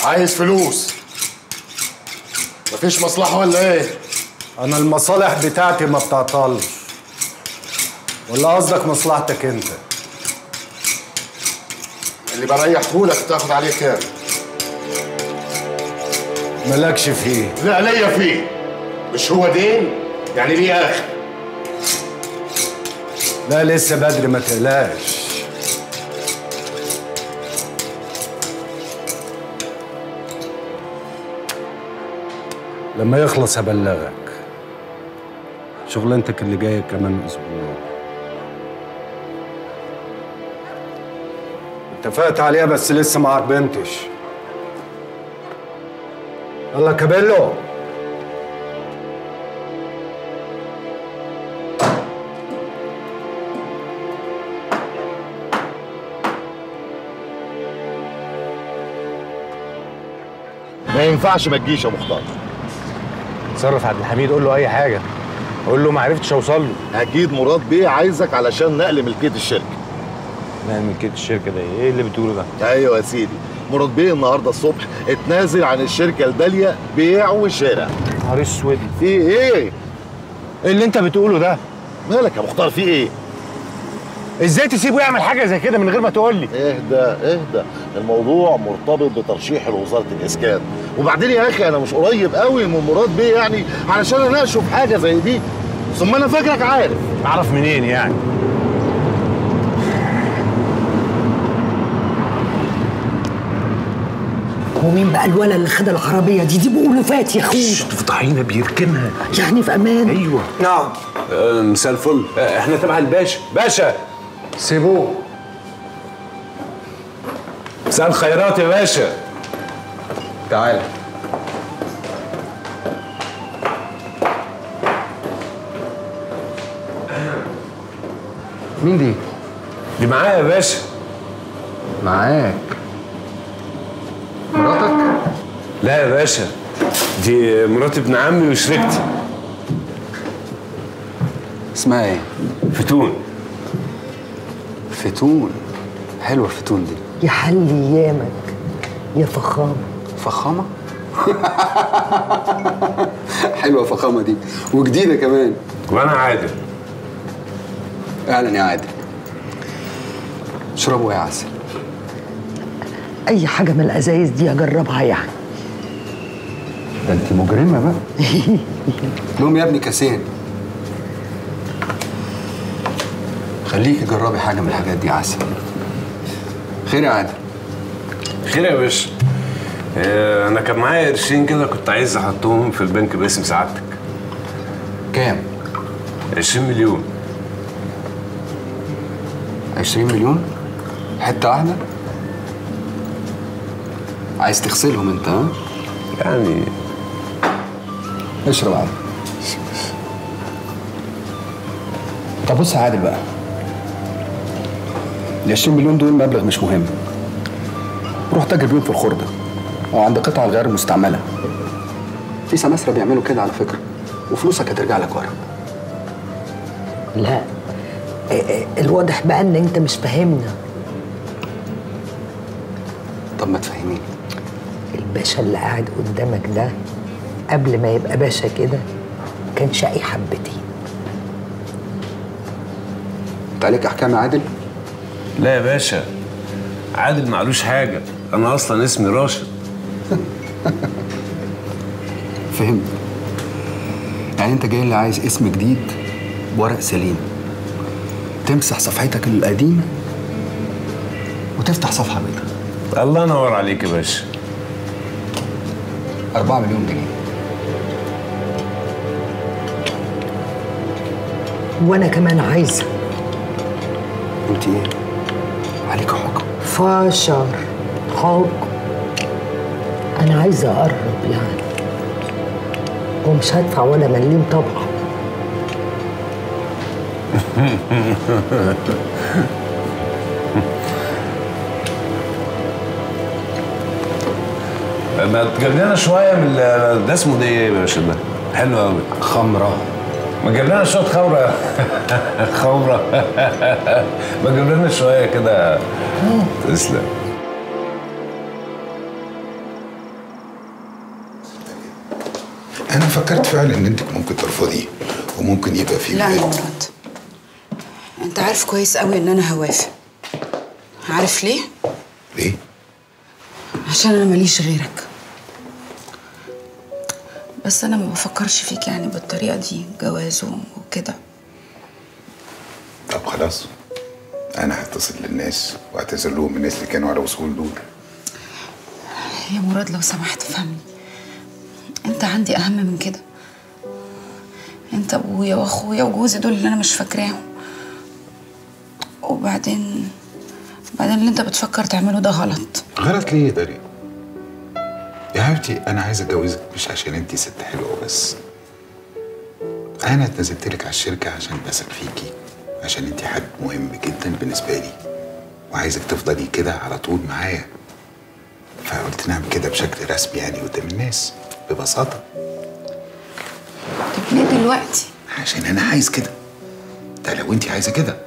عايز فلوس مفيش مصلحة ولا ايه؟ انا المصالح بتاعتي ما بتعطلش ولا قصدك مصلحتك انت اللي بريحهولك تاخد عليه كام؟ مالكش فيه لا ليا فيه مش هو دين يعني ليه اخر لا لسه بدري ما تقلقش لما يخلص هبلغك شغلانتك اللي جايه كمان اسبوع اتفقت عليها بس لسه ما عربنتش يلا كابيلو ما ينفعش ما تجيش يا مختار تصرف عبد الحميد قول له اي حاجه قول له ما عرفتش اوصل له اكيد مراد بيه عايزك علشان نقل ملكيه الشركه نعمل ملكيه الشركه ده ايه اللي بتقوله ده ايوه يا سيدي مراد بيه النهارده الصبح اتنازل عن الشركه الداليه بيع وشراء نهار اسود في ايه ايه اللي انت بتقوله ده مالك يا مختار في ايه ازاي تسيبه يعمل حاجه زي كده من غير ما تقول لي اهدى اهدى الموضوع مرتبط بترشيح لوزاره الاسكان وبعدين يا اخي انا مش قريب قوي من مراد بيه يعني علشان اناقشه في حاجه زي دي ثم انا فاكرك عارف اعرف منين يعني هو مين بقى الولد اللي خد العربية دي دي بيقولوا فات يا اخويا فضحينا بيركنها يعني في امان ايوه نعم آه، مساء الفل آه، احنا تبع الباشا باشا سيبوه مساء الخيرات يا باشا تعال مين دي؟ دي معايا يا باشا معاك مراتك؟ لا يا باشا دي مرات ابن عمي وشريكتي اسمها ايه؟ فتون فتون حلوه الفتون دي يا حل ايامك يا فخامة فخامه حلوه الفخامه دي وجديده كمان وانا عادل اهلا يا عادل اشربوا يا عسل اي حاجة من الازايز دي اجربها يعني ده انت مجرمه بقى لهم يا ابني كاسين خليكي جربي حاجه من الحاجات دي عسل خير يا عادل خير يا باشا آه، انا كان معايا قرشين كده كنت عايز احطهم في البنك باسم سعادتك كام 20 مليون 20 مليون حته واحده عايز تغسلهم انت ها يعني اشرب عادل طب بص يا عادل بقى ال 20 مليون دول مبلغ مش مهم روح تاجر بيهم في الخردة أو عند قطع الغير المستعملة في سماسرة بيعملوا كده على فكرة وفلوسك هترجع لك ورا لا إيه إيه، الواضح بقى ان انت مش فاهمنا طب ما تفهميني الباشا اللي قاعد قدامك ده قبل ما يبقى باشا كده كان شقي حبتين انت عليك احكام يا عادل لا يا باشا عادل معلوش حاجه انا اصلا اسمي راشد فهمت يعني انت جاي اللي عايز اسم جديد ورق سليم تمسح صفحتك القديمة وتفتح صفحة بيضاء الله ينور عليك يا باشا 4 مليون جنيه وانا كمان عايزه انت ايه؟ عليك حكم فاشر حب انا عايزه اقرب يعني ومش هدفع ولا مليم طبعا ما تجيب لنا شويه من ال- ده اسمه ده ايه يا باشا ده حلو قوي خمرة ما تجيب لنا شويه خمره خمره ما تجيب لنا شويه كده تسلم انا فكرت فعلا ان انت ممكن ترفضي وممكن يبقى في لا يا بداية- مراد انت عارف كويس قوي ان انا هوافق عارف ليه ليه عشان انا ماليش غيرك بس انا ما بفكرش فيك يعني بالطريقه دي جواز وكده طب خلاص انا هتصل للناس واعتذر لهم الناس اللي كانوا على وصول دول يا مراد لو سمحت فهمني انت عندي اهم من كده انت ابويا واخويا وجوزي دول اللي انا مش فاكراهم وبعدين بعدين اللي انت بتفكر تعمله ده غلط غلط ليه يا داري يا حبيبتي انا عايز اتجوزك مش عشان انت ست حلوه بس انا اتنزلت لك على الشركه عشان بثق فيكي عشان انت حد مهم جدا بالنسبه لي وعايزك تفضلي كده على طول معايا فقلت نعمل كده بشكل رسمي يعني قدام الناس ببساطه طب ليه دلوقتي عشان انا عايز كده ده لو انت عايزه كده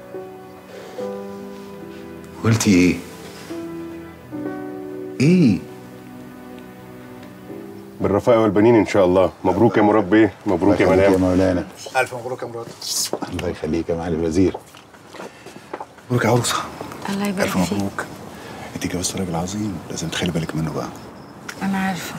قلتي ايه ايه بالرفاء والبنين ان شاء الله مبروك يا مراد بيه مبروك يا يا مدام مولانا الف مبروك يا مراد الله يخليك يا معالي الوزير مبروك يا عروسه الله يبارك الف فيك مبروك انت جوزت راجل عظيم لازم تخلي بالك منه بقى انا عارفه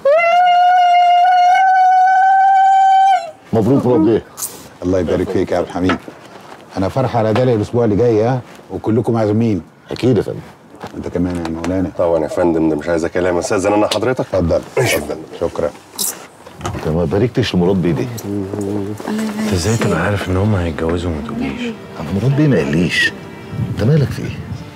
مبروك مراد بيه الله يبارك فيك يا عبد الحميد انا فرح على دالي الاسبوع اللي جاي ها وكلكم معزومين اكيد يا فندم انت كمان يا مولانا طبعا يا فندم ده مش عايز كلام استاذن انا حضرتك اتفضل ماشي يا اتفضل. فندم. شكرا انت ما باركتش لمراد بيه دي الله يبارك انت ازاي فيك. تبقى عارف ان هم هيتجوزوا وما تقوليش انا مراد بيه ما قاليش انت مالك في ايه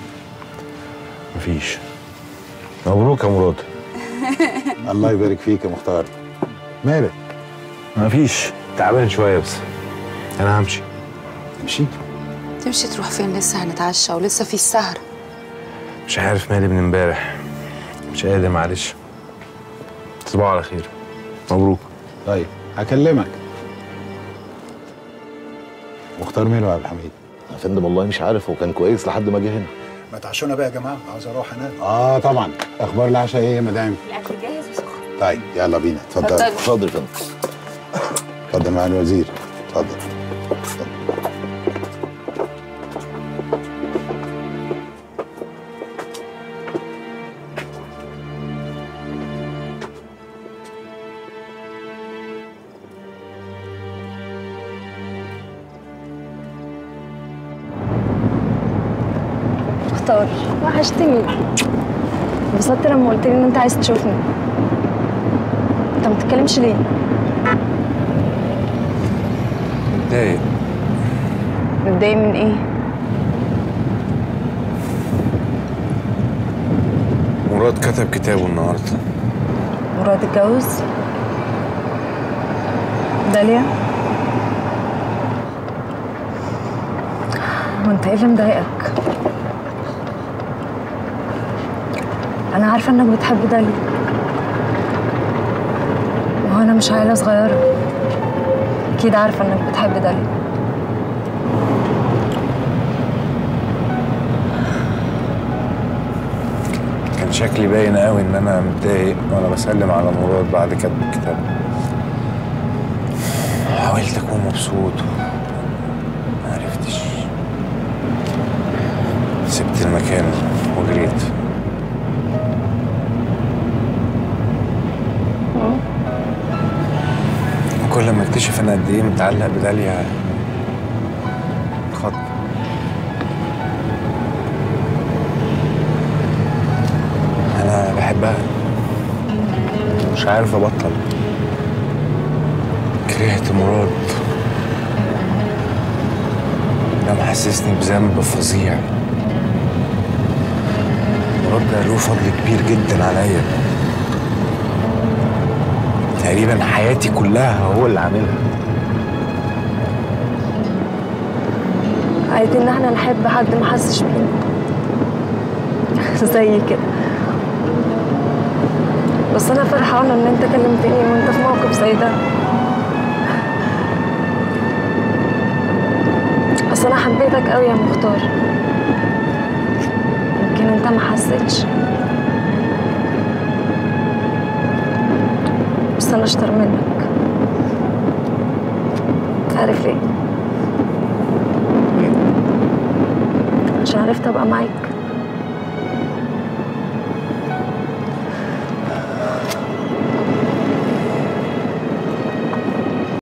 مفيش مبروك يا مراد الله يبارك فيك يا مختار مالك مفيش تعبان شويه بس انا همشي امشي تمشي تروح فين لسه هنتعشى ولسه في السهر مش عارف مالي من امبارح مش قادر معلش تصبحوا على خير مبروك طيب هكلمك مختار ماله يا عبد الحميد يا فندم والله مش عارف هو كان كويس لحد ما جه هنا ما تعشونا بقى يا جماعه عاوز اروح انام اه طبعا اخبار العشاء ايه يا مدام الاكل جاهز وسخن طيب يلا بينا اتفضل اتفضل. اتفضل يا فندم اتفضل مع الوزير اتفضل اتفضل. مختار وحشتني انبسطت لما قلت لي ان انت عايز تشوفني انت ما بتتكلمش ليه متضايق متضايق من ايه مراد كتب كتابه النهارده مراد اتجوز داليا وانت ايه اللي مضايقك انا عارفه انك بتحب داليا وهو انا مش عيله صغيره اكيد عارفه انك بتحب داليا كان شكلي باين قوي ان انا متضايق وانا بسلم على مراد بعد كتب الكتاب حاولت اكون مبسوط ما عرفتش سبت المكان وجريت وكل ما اكتشف انا قد ايه متعلق بداليا خط انا بحبها مش عارف ابطل كرهت مراد ده محسسني بذنب فظيع مراد ده له فضل كبير جدا عليا تقريبا حياتي كلها هو اللي عاملها عايزين ان احنا نحب حد ما حسش بينا زي كده بس انا فرحانه ان انت كلمتني وانت في موقف زي ده اصل انا حبيتك قوي يا مختار يمكن انت ما حسيتش بس انا اشطر منك عارف ليه عشان عرفت ابقى معاك